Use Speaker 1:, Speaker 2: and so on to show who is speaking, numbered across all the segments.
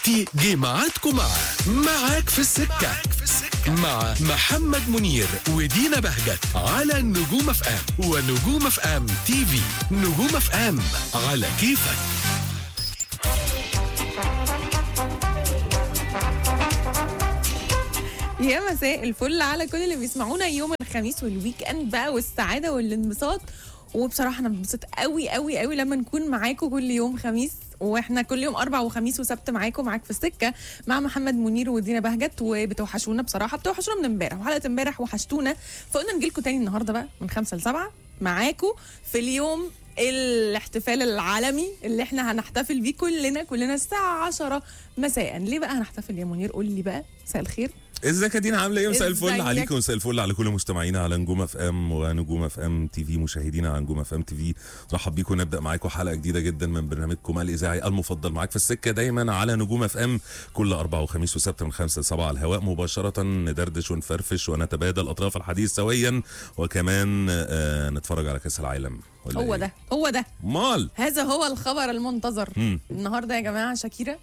Speaker 1: دلوقتي جه ميعادكم مع معاك في السكة مع محمد منير ودينا بهجت على نجوم اف ام ونجوم اف ام تي في نجوم اف ام على كيفك
Speaker 2: يا مساء الفل على كل اللي بيسمعونا يوم الخميس والويك اند بقى والسعاده والانبساط وبصراحه انا بنبسط قوي قوي قوي لما نكون معاكم كل يوم خميس واحنا كل يوم اربع وخميس وسبت معاكم معاك في السكه مع محمد منير ودينا بهجت وبتوحشونا بصراحه بتوحشونا من امبارح وحلقه امبارح وحشتونا فقلنا نجي لكم تاني النهارده بقى من خمسة لسبعة معاكم في اليوم الاحتفال العالمي اللي احنا هنحتفل بيه كلنا كلنا الساعه 10 مساء ليه بقى هنحتفل يا منير قول لي بقى مساء الخير
Speaker 3: ازيك يا دينا عامله ايه مساء الفل
Speaker 2: ازيك؟
Speaker 3: عليكم ومساء الفل على كل مستمعينا على نجوم اف ام ونجوم اف ام تي في مشاهدينا على نجوم اف ام تي في نرحب بيكم نبدا معاكم حلقه جديده جدا من برنامجكم الاذاعي المفضل معاك في السكه دايما على نجوم اف ام كل اربع وخميس وسبت من خمسة ل 7 على الهواء مباشره ندردش ونفرفش ونتبادل اطراف الحديث سويا وكمان آه نتفرج على كاس العالم ولا
Speaker 2: هو
Speaker 3: إيه؟
Speaker 2: ده هو ده
Speaker 3: مال
Speaker 2: هذا هو الخبر المنتظر
Speaker 3: مم.
Speaker 2: النهارده يا جماعه شاكيرا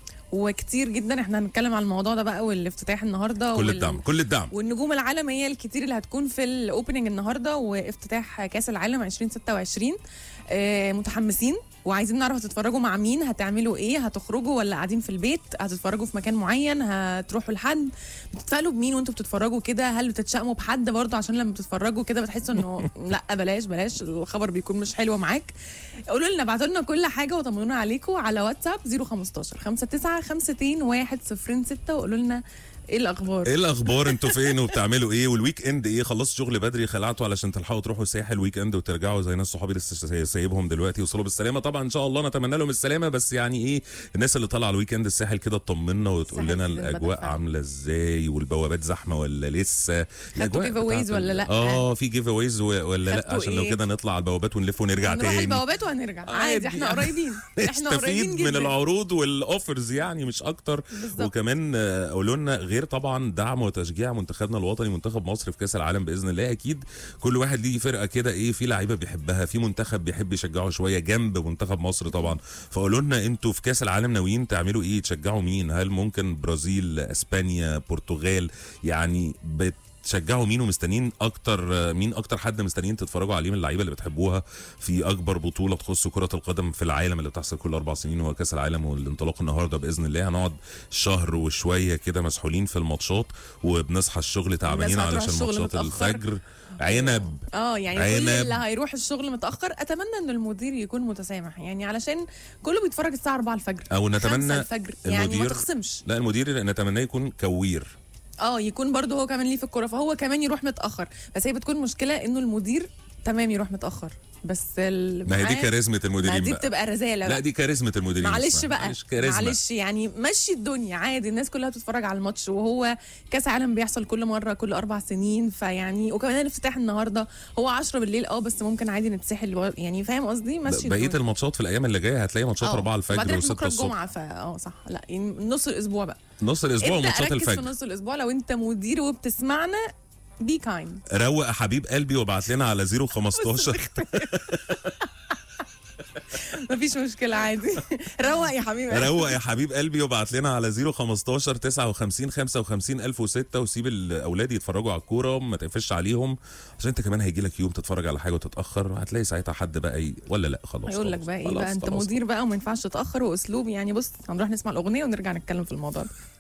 Speaker 2: وكتير جدا احنا هنتكلم على الموضوع ده بقى والافتتاح النهارده
Speaker 3: كل
Speaker 2: وال-
Speaker 3: الدعم كل الدعم
Speaker 2: والنجوم العالميه الكتير اللي هتكون في الاوبننج النهارده وافتتاح كاس العالم 2026 آه، متحمسين وعايزين نعرف هتتفرجوا مع مين هتعملوا ايه هتخرجوا ولا قاعدين في البيت هتتفرجوا في مكان معين هتروحوا لحد بتتفائلوا بمين وانتوا بتتفرجوا كده هل بتتشائموا بحد برضه عشان لما بتتفرجوا كده بتحسوا انه لا بلاش بلاش الخبر بيكون مش حلو معاك قولوا لنا ابعتوا لنا كل حاجه وطمنونا عليكم على واتساب 015 59 52 106 وقولوا لنا ايه الاخبار
Speaker 3: ايه الاخبار انتوا فين وبتعملوا ايه والويك اند ايه خلصتوا شغل بدري خلعتوا علشان تلحقوا تروحوا الساحل ويك اند وترجعوا زي ناس صحابي لسه سايبهم دلوقتي يوصلوا بالسلامه طبعا ان شاء الله نتمنى لهم السلامه بس يعني ايه الناس اللي طالعه الويك اند الساحل كده تطمنا وتقول
Speaker 2: الساحل
Speaker 3: لنا
Speaker 2: في البدن
Speaker 3: الاجواء
Speaker 2: فعلا.
Speaker 3: عامله ازاي والبوابات زحمه ولا لسه الأجواء
Speaker 2: giveaways
Speaker 3: بتاعت ال-
Speaker 2: ولا لأ؟
Speaker 3: اه في جيف اويز ولا لا
Speaker 2: خدتوا
Speaker 3: عشان لو
Speaker 2: إيه؟
Speaker 3: كده نطلع على البوابات ونلف ونرجع
Speaker 2: هنروح
Speaker 3: تاني
Speaker 2: البوابات وهنرجع عادي احنا قريبين احنا قريبين
Speaker 3: نستفيد
Speaker 2: جدا
Speaker 3: من العروض والاوفرز يعني مش اكتر
Speaker 2: بالظبط.
Speaker 3: وكمان آه، قولوا لنا غير طبعا دعم وتشجيع منتخبنا الوطني منتخب مصر في كاس العالم باذن الله اكيد كل واحد ليه فرقه كده ايه في لعيبه بيحبها في منتخب بيحب يشجعه شويه جنب منتخب مصر طبعا فقولوا لنا انتوا في كاس العالم ناويين تعملوا ايه تشجعوا مين هل ممكن برازيل اسبانيا برتغال يعني بت تشجعوا مين ومستنيين اكتر آه، مين اكتر حد مستنيين تتفرجوا عليه من اللعيبه اللي بتحبوها في اكبر بطوله تخص كره القدم في العالم اللي بتحصل كل اربع سنين هو كاس العالم والانطلاق النهارده باذن الله هنقعد شهر وشويه كده مسحولين في الماتشات وبنصحى الشغل تعبانين
Speaker 2: الناس هتروح
Speaker 3: علشان
Speaker 2: الشغل
Speaker 3: ماتشات
Speaker 2: متأخر.
Speaker 3: الفجر عنب
Speaker 2: اه يعني كل
Speaker 3: عنب.
Speaker 2: اللي هيروح الشغل متاخر اتمنى ان المدير يكون متسامح يعني علشان كله بيتفرج الساعه 4 الفجر
Speaker 3: او
Speaker 2: 5
Speaker 3: نتمنى
Speaker 2: الفجر يعني ما
Speaker 3: المدير
Speaker 2: تخصمش
Speaker 3: لا المدير نتمناه يكون كوير
Speaker 2: اه يكون برضه هو كمان ليه في الكوره فهو كمان يروح متاخر بس هي بتكون مشكله انه المدير تمام يروح متاخر بس ال-
Speaker 3: ما هي دي
Speaker 2: معاه-
Speaker 3: كاريزما
Speaker 2: ما
Speaker 3: المديرين
Speaker 2: دي
Speaker 3: بقى
Speaker 2: بتبقى رزاله
Speaker 3: لا
Speaker 2: بقى.
Speaker 3: دي كاريزما المديرين
Speaker 2: معلش
Speaker 3: اسمها.
Speaker 2: بقى
Speaker 3: معلش كاريزما
Speaker 2: معلش يعني مشي الدنيا عادي الناس كلها بتتفرج على الماتش وهو كاس عالم بيحصل كل مره كل اربع سنين فيعني وكمان الافتتاح النهارده هو 10 بالليل اه بس ممكن عادي نتسحل و- يعني فاهم قصدي مشي
Speaker 3: بقيه
Speaker 2: الدنيا.
Speaker 3: الماتشات في الايام اللي جايه هتلاقي ماتشات
Speaker 2: آه.
Speaker 3: 4
Speaker 2: وبعدين
Speaker 3: الفجر
Speaker 2: إحنا
Speaker 3: و6
Speaker 2: بكره
Speaker 3: الصبح
Speaker 2: الجمعه فا اه صح لا يعني نص الاسبوع بقى
Speaker 3: نص الاسبوع
Speaker 2: ابدا
Speaker 3: وماتشات
Speaker 2: ركز في
Speaker 3: الفجر
Speaker 2: نص الاسبوع لو انت مدير وبتسمعنا بي كايند
Speaker 3: روق يا حبيب قلبي وابعت لنا على 015
Speaker 2: مفيش مشكله عادي روق يا حبيبي
Speaker 3: روق يا حبيب قلبي وابعت لنا على 015 59 55 1006 وسيب الاولاد يتفرجوا على الكوره وما تقفش عليهم عشان انت كمان هيجي لك يوم تتفرج على حاجه وتتاخر هتلاقي ساعتها حد بقى ي... ولا لا خلاص
Speaker 2: هيقول لك
Speaker 3: خلاص،
Speaker 2: بقى ايه
Speaker 3: خلاص،
Speaker 2: بقى انت
Speaker 3: خلاص.
Speaker 2: مدير بقى وما ينفعش تتاخر واسلوب يعني بص هنروح نسمع الاغنيه ونرجع نتكلم في الموضوع ده